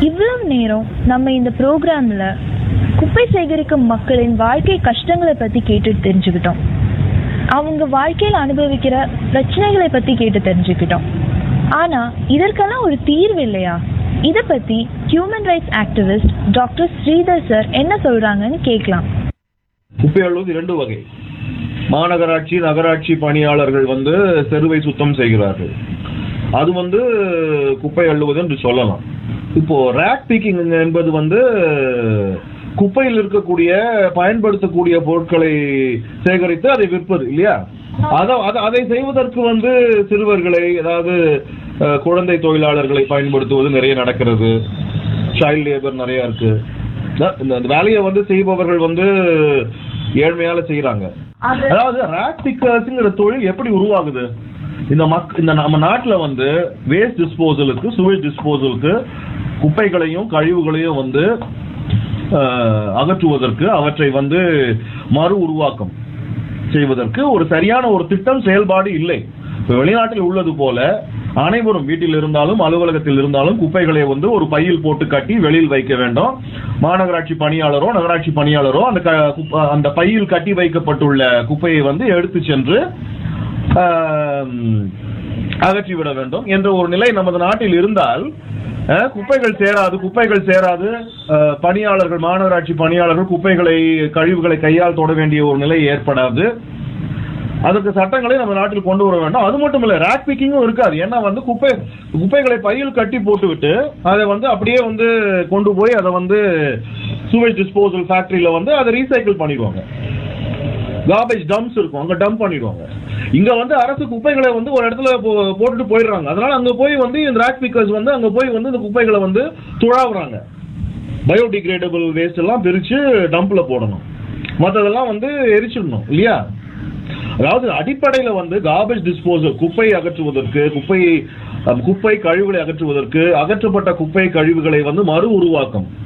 இவ்வளவு நேரம் நம்ம இந்த ப்ரோக்ராம்ல குப்பை சேகரிக்கும் மக்களின் வாழ்க்கை கஷ்டங்களை பத்தி கேட்டு தெரிஞ்சுக்கிட்டோம் அவங்க வாழ்க்கையில் அனுபவிக்கிற பிரச்சனைகளை பத்தி கேட்டு தெரிஞ்சுக்கிட்டோம் ஆனா இதற்கெல்லாம் ஒரு தீர்வு இல்லையா இத பத்தி human rights activist doctor Sridhar sir என்ன சொல்றாங்கன்னு கேட்கலாம் குப்பை அள்ளுவது இரண்டு வகை மாநகராட்சி நகராட்சி பணியாளர்கள் வந்து தெருவை சுத்தம் செய்கிறார்கள் அது வந்து குப்பை அள்ளுவது என்று சொல்லலாம் இப்போ ரேக் பிக்கிங் என்பது வந்து குப்பையில் இருக்கக்கூடிய பயன்படுத்தக்கூடிய பொருட்களை சேகரித்து அதை விற்பது இல்லையா அத அத- அதை செய்வதற்கு வந்து சிறுவர்களை அதாவது அஹ், குழந்தை தொழிலாளர்களை பயன்படுத்துவது நிறைய நடக்கிறது சைல்ட் லேபர் நிறைய இருக்கு இந்த- இந்த இந்த வேலையை வந்து செய்பவர்கள் வந்து ஏழ்மையால செய்யறாங்க அதாவது ரேக் பிக்கர்ஸ்ங்கிற தொழில் எப்படி உருவாகுது இந்த மக் இந்த நம்ம நாட்டுல வந்து வேஸ்ட் டிஸ்போசலுக்கு சுவேஜ் டிஸ்போசலுக்கு குப்பைகளையும் கழிவுகளையும் வந்து அஹ், அகற்றுவதற்கு அவற்றை வந்து மறு உருவாக்கம் செய்வதற்கு ஒரு சரியான ஒரு திட்டம் செயல்பாடு இல்லை இப்ப வெளிநாட்டில் உள்ளது போல அனைவரும் வீட்டில் இருந்தாலும் அலுவலகத்தில் இருந்தாலும் குப்பைகளை வந்து ஒரு பையில் போட்டு கட்டி வெளியில் வைக்க வேண்டும் மாநகராட்சி பணியாளரோ நகராட்சி பணியாளரோ அந்த க- குப்ப- அந்த பையில் கட்டி வைக்கப்பட்டுள்ள குப்பையை வந்து எடுத்து சென்று ஆம், அகற்றிவிட வேண்டும் என்ற ஒரு நிலை நமது நாட்டில் இருந்தால் அஹ், குப்பைகள் சேராது குப்பைகள் சேராது அஹ், பணியாளர்கள் மாநகராட்சி பணியாளர்கள் குப்பைகளை கழிவுகளை கையால் தொட வேண்டிய ஒரு நிலை ஏற்படாது அதற்கு சட்டங்களை நம்ம நாட்டில் கொண்டு வர வேண்டும் அது மட்டும் இல்ல ரேக் பிக்கிங்கும் இருக்காது ஏன்னா வந்து குப்பை குப்பைகளை பையில் கட்டி போட்டுவிட்டு அதை வந்து அப்படியே வந்து கொண்டு போய் அதை வந்து சூவேஜ் டிஸ்போசல் ஃபேக்டரியில வந்து அதை ரீசைக்கிள் பண்ணிடுவாங்க கார்பேஜ் டம்ப்ஸ் இருக்கும் அங்க டம்ப் பண்ணிடுவாங்க இங்க வந்து அரசு குப்பைகளை வந்து ஒரு இடத்துல போ- போட்டுட்டு போயிடுறாங்க அதனால அங்க போய் வந்து இந்த ரேக் பிக்கர்ஸ் வந்து அங்க போய் வந்து இந்த குப்பைகளை வந்து துழாவுறாங்க பயோடிகிரேடபிள் வேஸ்ட் எல்லாம் பிரிச்சு டம்ப்ல போடணும் மற்றதெல்லாம் வந்து எரிச்சிடணும் இல்லையா அதாவது அடிப்படையில வந்து கார்பேஜ் டிஸ்போசல் குப்பை அகற்றுவதற்கு குப்பை அஹ், குப்பை கழிவுகளை அகற்றுவதற்கு அகற்றப்பட்ட குப்பை கழிவுகளை வந்து மறு உருவாக்கம்